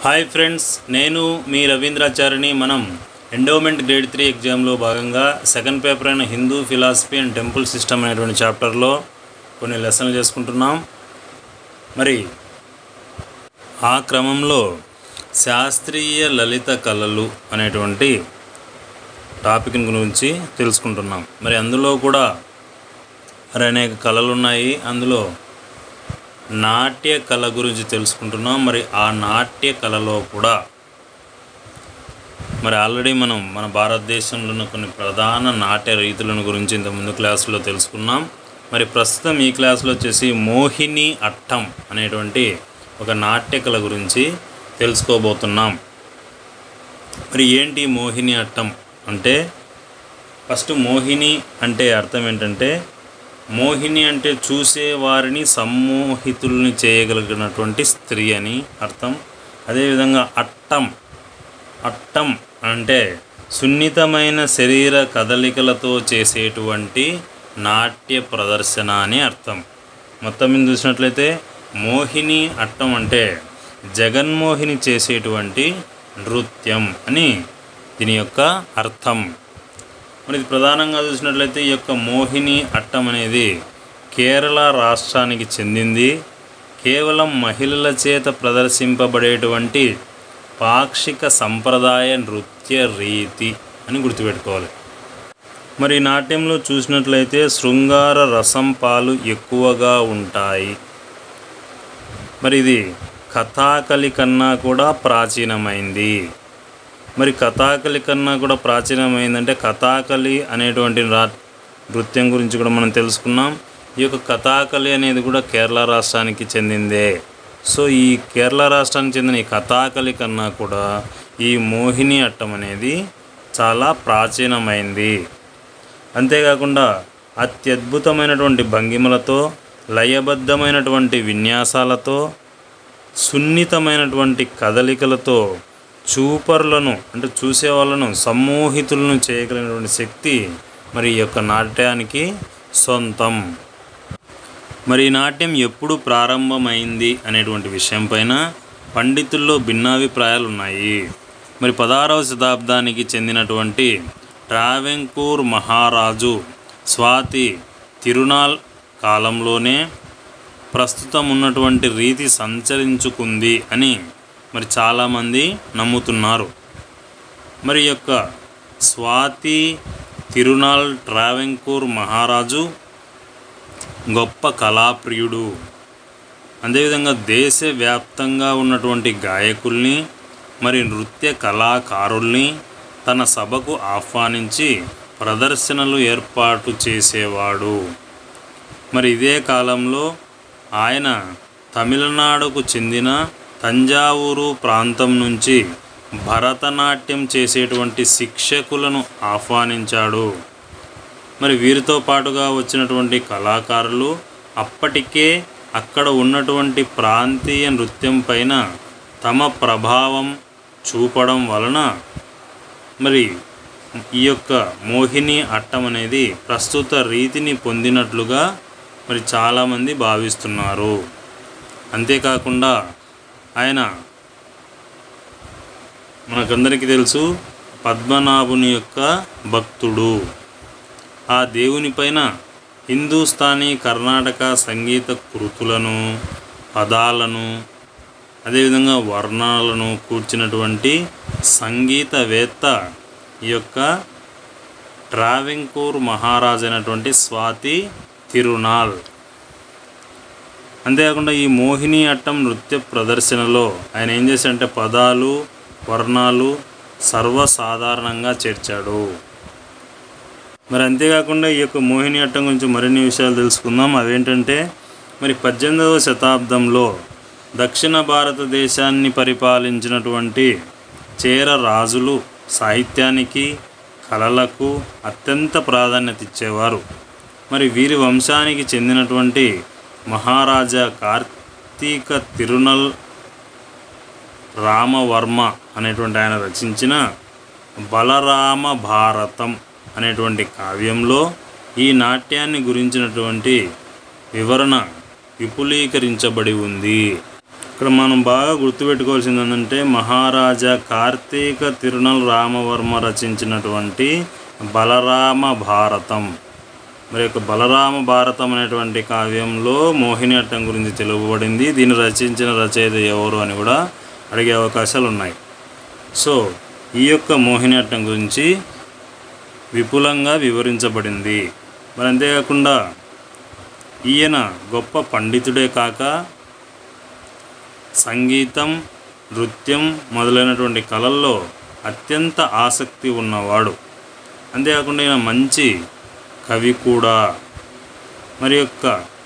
hi friends నేను మీ రవీంద్రాచారిని మనం endowment grade three ఎగ్జామ్లో భాగంగా సెకండ్ పేపర్ అయిన Hindu philosophy and temple system అనేటువంటి చాప్టర్లో కొన్ని లెసన్లు చేసుకుంటున్నాం మరి ఆ క్రమంలో శాస్త్రీయ లలిత కళలు అనేటువంటి టాపిక్ గురించి తెలుసుకుంటున్నాం మరి అందులో కూడా మరి అనేక కళలు ఉన్నాయి అందులో నాట్య కళ గురించి తెలుసుకుంటున్నాం మరి ఆ నాట్య కళలో కూడా మరి ఆల్రెడీ మనం మన భారతదేశంలో ఉన్న కొన్ని ప్రధాన నాట్య రీతులను గురించి ఇంతకుముందు క్లాసులో తెలుసుకున్నాం మరి ప్రస్తుతం ఈ క్లాసులో వచ్చేసి మోహిని అట్టం అనేటువంటి ఒక నాట్య కళ గురించి తెలుసుకోబోతున్నాం మరి ఏంటి మోహిని అట్టం అంటే ఫస్ట్ మోహిని అంటే అర్థం ఏంటంటే మోహిని అంటే చూసే వారిని సమ్మోహితుల్ని చేయగలిగినటువంటి స్త్రీ అని అర్థం అదేవిధంగా అట్టం అట్టం అంటే సున్నితమైన శరీర కదలికలతో చేసేటువంటి నాట్య ప్రదర్శన అని అర్థం మొత్తం మీద చూసినట్లయితే మోహిని అట్టం అంటే జగన్మోహిని చేసేటువంటి నృత్యం అని దీని యొక్క అర్థం మరి ఇది ప్రధానంగా చూసినట్లయితే ఈ యొక్క మోహిని అట్టం అనేది కేరళ రాష్ట్రానికి చెందింది కేవలం మహిళల చేత ప్రదర్శింపబడేటువంటి పాక్షిక సంప్రదాయ నృత్య రీతి అని గుర్తుపెట్టుకోవాలి మరి ఈ నాట్యంలో చూసినట్లయితే శృంగార రసం పాలు ఎక్కువగా ఉంటాయి మరి ఇది కథాకళి కన్నా కూడా ప్రాచీనమైంది మరి కథాకళి కన్నా కూడా ప్రాచీనమైందంటే కథాకళి అనేటువంటి రా నృత్యం గురించి కూడా మనం తెలుసుకున్నాం ఈ యొక్క కథాకళి అనేది కూడా కేరళ రాష్ట్రానికి చెందిందే సో ఈ కేరళ రాష్ట్రానికి చెందిన ఈ కథాకళి కన్నా కూడా ఈ మోహిని అట్టం అనేది చాలా ప్రాచీనమైంది అంతేకాకుండా అత్యద్భుతమైనటువంటి భంగిమలతో లయబద్ధమైనటువంటి విన్యాసాలతో సున్నితమైనటువంటి కదలికలతో చూపరులను అంటే చూసే వాళ్ళను సమ్మోహితులను చేయగలిగినటువంటి శక్తి మరి ఈ యొక్క నాట్యానికి సొంతం మరి ఈ నాట్యం ఎప్పుడు ప్రారంభమైంది అనేటువంటి విషయం పైన పండితుల్లో భిన్నాభిప్రాయాలు ఉన్నాయి మరి పదహారవ శతాబ్దానికి చెందినటువంటి ట్రావెంకూర్ మహారాజు స్వాతి తిరునాల్ కాలంలోనే ప్రస్తుతం ఉన్నటువంటి రీతి సంచరించుకుంది అని మరి చాలామంది నమ్ముతున్నారు మరి ఈ యొక్క స్వాతి తిరునాల్ ట్రావెంకూర్ మహారాజు గొప్ప కళాప్రియుడు అదేవిధంగా దేశవ్యాప్తంగా ఉన్నటువంటి గాయకుల్ని మరి నృత్య కళాకారుల్ని తన సభకు ఆహ్వానించి ప్రదర్శనలు ఏర్పాటు చేసేవాడు మరి ఇదే కాలంలో ఆయన తమిళనాడుకు చెందిన తంజావూరు ప్రాంతం నుంచి భరతనాట్యం చేసేటువంటి శిక్షకులను ఆహ్వానించాడు మరి వీరితో పాటుగా వచ్చినటువంటి కళాకారులు అప్పటికే అక్కడ ఉన్నటువంటి ప్రాంతీయ నృత్యం పైన తమ ప్రభావం చూపడం వలన మరి ఈ యొక్క మోహిని అట్టం అనేది ప్రస్తుత రీతిని పొందినట్లుగా మరి చాలామంది భావిస్తున్నారు అంతేకాకుండా ఆయన మనకందరికీ తెలుసు పద్మనాభుని యొక్క భక్తుడు ఆ దేవుని పైన హిందూస్థానీ కర్ణాటక సంగీత కృతులను పదాలను అదేవిధంగా వర్ణాలను కూర్చినటువంటి సంగీతవేత్త ఈ యొక్క ట్రావెంకూర్ మహారాజ్ అయినటువంటి స్వాతి తిరునాల్ అంతేకాకుండా ఈ మోహిని అట్టం నృత్య ప్రదర్శనలో ఆయన ఏం చేశాడంటే పదాలు వర్ణాలు సర్వసాధారణంగా చేర్చాడు మరి అంతేకాకుండా ఈ యొక్క మోహిని అట్టం గురించి మరిన్ని విషయాలు తెలుసుకుందాం అవేంటంటే మరి పద్దెనిమిదవ శతాబ్దంలో దక్షిణ భారతదేశాన్ని పరిపాలించినటువంటి చేర రాజులు సాహిత్యానికి కళలకు అత్యంత ప్రాధాన్యత ఇచ్చేవారు మరి వీరి వంశానికి చెందినటువంటి మహారాజా కార్తీక తిరునల్ రామవర్మ అనేటువంటి ఆయన రచించిన బలరామ భారతం అనేటువంటి కావ్యంలో ఈ నాట్యాన్ని గురించినటువంటి వివరణ విపులీకరించబడి ఉంది ఇక్కడ మనం బాగా గుర్తుపెట్టుకోవాల్సింది ఏంటంటే మహారాజా కార్తీక తిరునల్ రామవర్మ రచించినటువంటి బలరామ భారతం మరి యొక్క బలరామ భారతం అనేటువంటి కావ్యంలో మోహిని అట్టం గురించి తెలుపబడింది దీన్ని రచించిన రచయిత ఎవరు అని కూడా అడిగే అవకాశాలు ఉన్నాయి సో ఈ యొక్క మోహిని అట్టం గురించి విపులంగా వివరించబడింది మరి అంతేకాకుండా ఈయన గొప్ప పండితుడే కాక సంగీతం నృత్యం మొదలైనటువంటి కళల్లో అత్యంత ఆసక్తి ఉన్నవాడు అంతేకాకుండా ఈయన మంచి కవి కూడా మరి యొక్క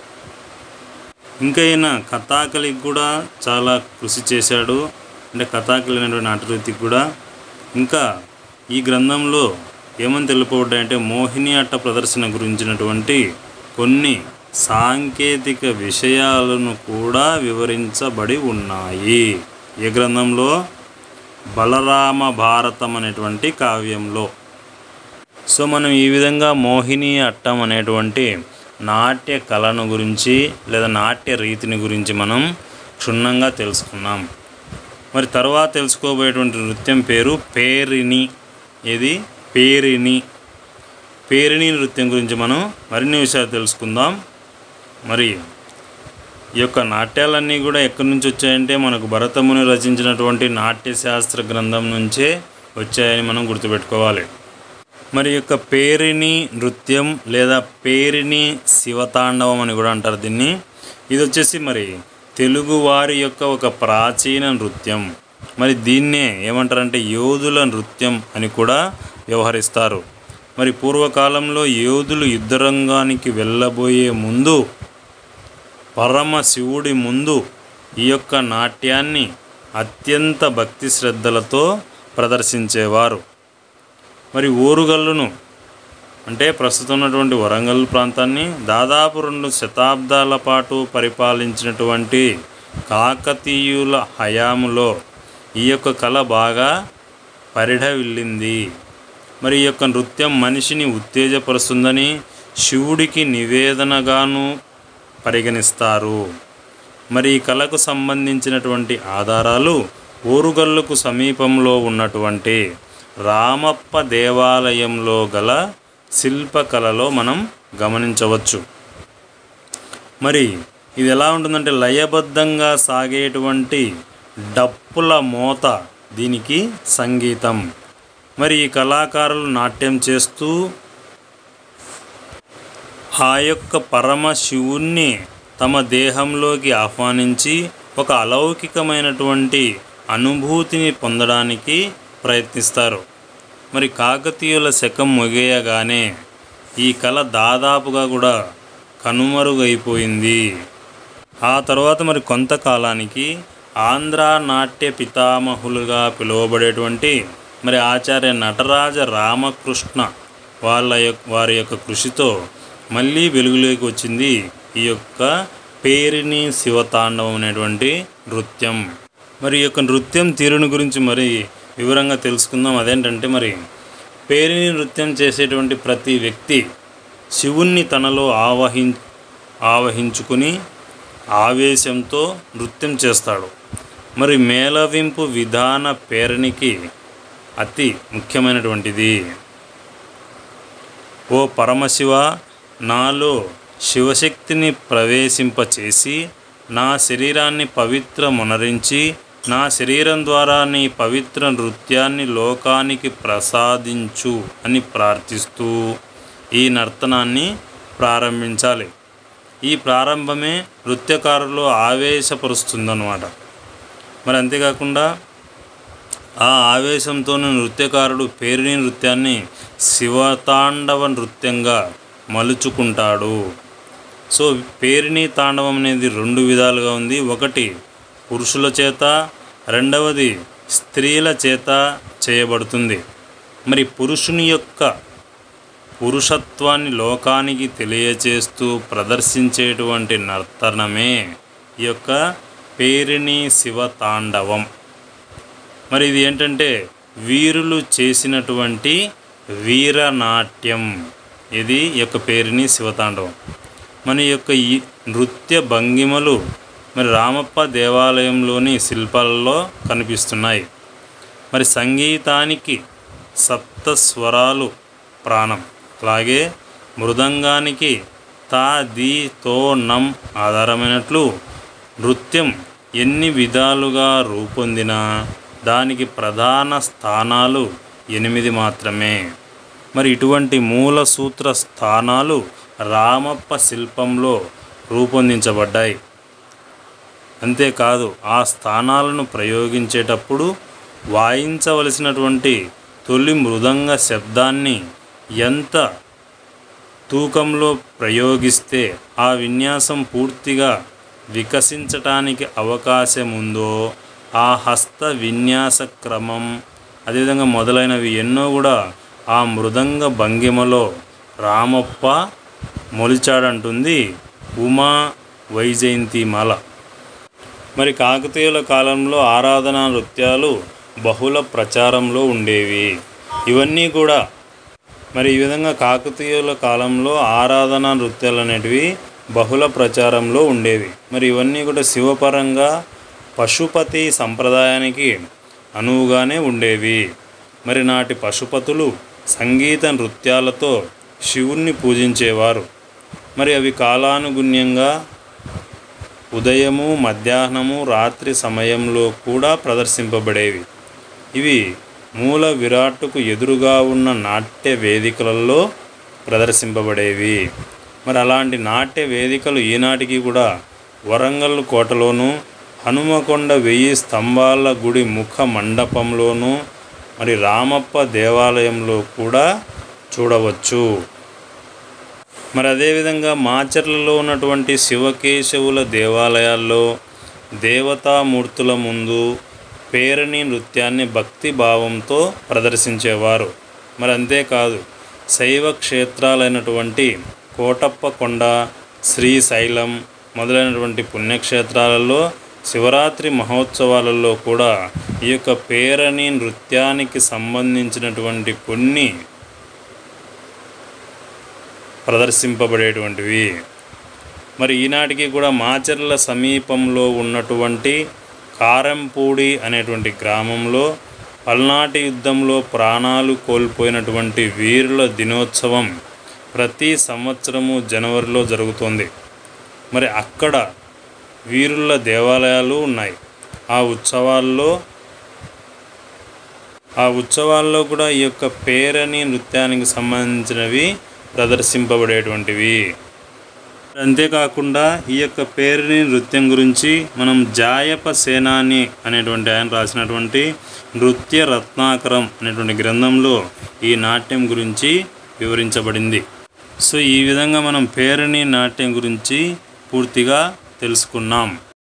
ఇంకా ఈయన కథాకళికి కూడా చాలా కృషి చేశాడు అంటే కథాకళి అనేటువంటి నాటవృత్తికి కూడా ఇంకా ఈ గ్రంథంలో ఏమని తెలుపబడ్డాయంటే మోహిని అట్ట ప్రదర్శన గురించినటువంటి కొన్ని సాంకేతిక విషయాలను కూడా వివరించబడి ఉన్నాయి ఏ గ్రంథంలో బలరామ భారతం అనేటువంటి కావ్యంలో సో మనం ఈ విధంగా మోహిని అట్టం అనేటువంటి నాట్య కళను గురించి లేదా నాట్య రీతిని గురించి మనం క్షుణ్ణంగా తెలుసుకున్నాం మరి తర్వాత తెలుసుకోబోయేటువంటి నృత్యం పేరు పేరిణి ఇది పేరిణి పేరిణి నృత్యం గురించి మనం మరిన్ని విషయాలు తెలుసుకుందాం మరి ఈ యొక్క నాట్యాలన్నీ కూడా ఎక్కడి నుంచి వచ్చాయంటే మనకు భరతముని రచించినటువంటి నాట్యశాస్త్ర గ్రంథం నుంచే వచ్చాయని మనం గుర్తుపెట్టుకోవాలి మరి ఈ యొక్క పేరిణి నృత్యం లేదా పేరిణి శివతాండవం అని కూడా అంటారు దీన్ని ఇది వచ్చేసి మరి తెలుగు వారి యొక్క ఒక ప్రాచీన నృత్యం మరి దీన్నే ఏమంటారంటే యోధుల నృత్యం అని కూడా వ్యవహరిస్తారు మరి పూర్వకాలంలో యోధులు యుద్ధరంగానికి వెళ్ళబోయే ముందు పరమశివుడి ముందు ఈ యొక్క నాట్యాన్ని అత్యంత భక్తి శ్రద్ధలతో ప్రదర్శించేవారు మరి ఓరుగల్లును అంటే ప్రస్తుతం ఉన్నటువంటి వరంగల్ ప్రాంతాన్ని దాదాపు రెండు శతాబ్దాల పాటు పరిపాలించినటువంటి కాకతీయుల హయాములో ఈ యొక్క కళ బాగా పరిఢవిల్లింది మరి ఈ యొక్క నృత్యం మనిషిని ఉత్తేజపరుస్తుందని శివుడికి నివేదనగాను పరిగణిస్తారు మరి ఈ కళకు సంబంధించినటువంటి ఆధారాలు ఓరుగల్లుకు సమీపంలో ఉన్నటువంటి రామప్ప దేవాలయంలో గల శిల్పకళలో మనం గమనించవచ్చు మరి ఇది ఎలా ఉంటుందంటే లయబద్ధంగా సాగేటువంటి డప్పుల మోత దీనికి సంగీతం మరి ఈ కళాకారులు నాట్యం చేస్తూ ఆ యొక్క పరమశివుణ్ణి తమ దేహంలోకి ఆహ్వానించి ఒక అలౌకికమైనటువంటి అనుభూతిని పొందడానికి ప్రయత్నిస్తారు మరి కాకతీయుల శకం ముగియగానే ఈ కళ దాదాపుగా కూడా కనుమరుగైపోయింది ఆ తర్వాత మరి కొంతకాలానికి ఆంధ్ర నాట్య పితామహులుగా పిలువబడేటువంటి మరి ఆచార్య నటరాజ రామకృష్ణ వాళ్ళ యొక్క వారి యొక్క కృషితో మళ్ళీ వెలుగులోకి వచ్చింది ఈ యొక్క పేరిని శివతాండవం అనేటువంటి నృత్యం మరి ఈ యొక్క నృత్యం తీరుని గురించి మరి వివరంగా తెలుసుకుందాం అదేంటంటే మరి పేరిని నృత్యం చేసేటువంటి ప్రతి వ్యక్తి శివుణ్ణి తనలో ఆవహిం ఆవహించుకుని ఆవేశంతో నృత్యం చేస్తాడు మరి మేళవింపు విధాన పేరణికి అతి ముఖ్యమైనటువంటిది ఓ పరమశివ నాలో శివశక్తిని ప్రవేశింపచేసి నా శరీరాన్ని పవిత్రమునరించి నా శరీరం ద్వారా నీ పవిత్ర నృత్యాన్ని లోకానికి ప్రసాదించు అని ప్రార్థిస్తూ ఈ నర్తనాన్ని ప్రారంభించాలి ఈ ప్రారంభమే నృత్యకారులు ఆవేశపరుస్తుందన్నమాట మరి అంతేకాకుండా ఆ ఆవేశంతోనే నృత్యకారుడు పేరుని నృత్యాన్ని శివతాండవ నృత్యంగా మలుచుకుంటాడు సో పేరిణి తాండవం అనేది రెండు విధాలుగా ఉంది ఒకటి పురుషుల చేత రెండవది స్త్రీల చేత చేయబడుతుంది మరి పురుషుని యొక్క పురుషత్వాన్ని లోకానికి తెలియచేస్తూ ప్రదర్శించేటువంటి నర్తనమే ఈ యొక్క పేరిణి శివ తాండవం మరి ఇది ఏంటంటే వీరులు చేసినటువంటి వీరనాట్యం ఇది ఈ యొక్క పేరుని శివతాండవం మన యొక్క ఈ నృత్య భంగిమలు మరి రామప్ప దేవాలయంలోని శిల్పాలలో కనిపిస్తున్నాయి మరి సంగీతానికి సప్త స్వరాలు ప్రాణం అలాగే మృదంగానికి తా ది తో నం ఆధారమైనట్లు నృత్యం ఎన్ని విధాలుగా రూపొందినా దానికి ప్రధాన స్థానాలు ఎనిమిది మాత్రమే మరి ఇటువంటి మూల సూత్ర స్థానాలు రామప్ప శిల్పంలో రూపొందించబడ్డాయి అంతేకాదు ఆ స్థానాలను ప్రయోగించేటప్పుడు వాయించవలసినటువంటి తొలి మృదంగ శబ్దాన్ని ఎంత తూకంలో ప్రయోగిస్తే ఆ విన్యాసం పూర్తిగా వికసించటానికి అవకాశం ఉందో ఆ హస్త విన్యాస క్రమం అదేవిధంగా మొదలైనవి ఎన్నో కూడా ఆ మృదంగ భంగిమలో రామప్ప మొలిచాడంటుంది ఉమా వైజయంతిమాల మరి కాకతీయుల కాలంలో ఆరాధనా నృత్యాలు బహుళ ప్రచారంలో ఉండేవి ఇవన్నీ కూడా మరి ఈ విధంగా కాకతీయుల కాలంలో ఆరాధనా నృత్యాలు అనేటివి బహుళ ప్రచారంలో ఉండేవి మరి ఇవన్నీ కూడా శివపరంగా పశుపతి సంప్రదాయానికి అనువుగానే ఉండేవి మరి నాటి పశుపతులు సంగీత నృత్యాలతో శివుణ్ణి పూజించేవారు మరి అవి కాలానుగుణ్యంగా ఉదయము మధ్యాహ్నము రాత్రి సమయంలో కూడా ప్రదర్శింపబడేవి ఇవి మూల విరాట్టుకు ఎదురుగా ఉన్న నాట్య వేదికలలో ప్రదర్శింపబడేవి మరి అలాంటి నాట్య వేదికలు ఈనాటికి కూడా వరంగల్ కోటలోను హనుమకొండ వెయ్యి స్తంభాల గుడి ముఖ మండపంలోను మరి రామప్ప దేవాలయంలో కూడా చూడవచ్చు మరి అదేవిధంగా మాచర్లలో ఉన్నటువంటి శివకేశవుల దేవాలయాల్లో దేవతామూర్తుల ముందు పేరణి నృత్యాన్ని భక్తి భావంతో ప్రదర్శించేవారు మరి అంతేకాదు శైవ క్షేత్రాలైనటువంటి కోటప్ప కొండ శ్రీశైలం మొదలైనటువంటి పుణ్యక్షేత్రాలలో శివరాత్రి మహోత్సవాలలో కూడా ఈ యొక్క పేరణి నృత్యానికి సంబంధించినటువంటి కొన్ని ప్రదర్శింపబడేటువంటివి మరి ఈనాటికి కూడా మాచర్ల సమీపంలో ఉన్నటువంటి కారంపూడి అనేటువంటి గ్రామంలో పల్నాటి యుద్ధంలో ప్రాణాలు కోల్పోయినటువంటి వీరుల దినోత్సవం ప్రతి సంవత్సరము జనవరిలో జరుగుతుంది మరి అక్కడ వీరుల దేవాలయాలు ఉన్నాయి ఆ ఉత్సవాల్లో ఆ ఉత్సవాల్లో కూడా ఈ యొక్క పేరని నృత్యానికి సంబంధించినవి ప్రదర్శింపబడేటువంటివి అంతేకాకుండా ఈ యొక్క పేరుని నృత్యం గురించి మనం జాయప సేనాని అనేటువంటి ఆయన రాసినటువంటి నృత్య రత్నాకరం అనేటువంటి గ్రంథంలో ఈ నాట్యం గురించి వివరించబడింది సో ఈ విధంగా మనం పేరుని నాట్యం గురించి పూర్తిగా తెలుసుకున్నాం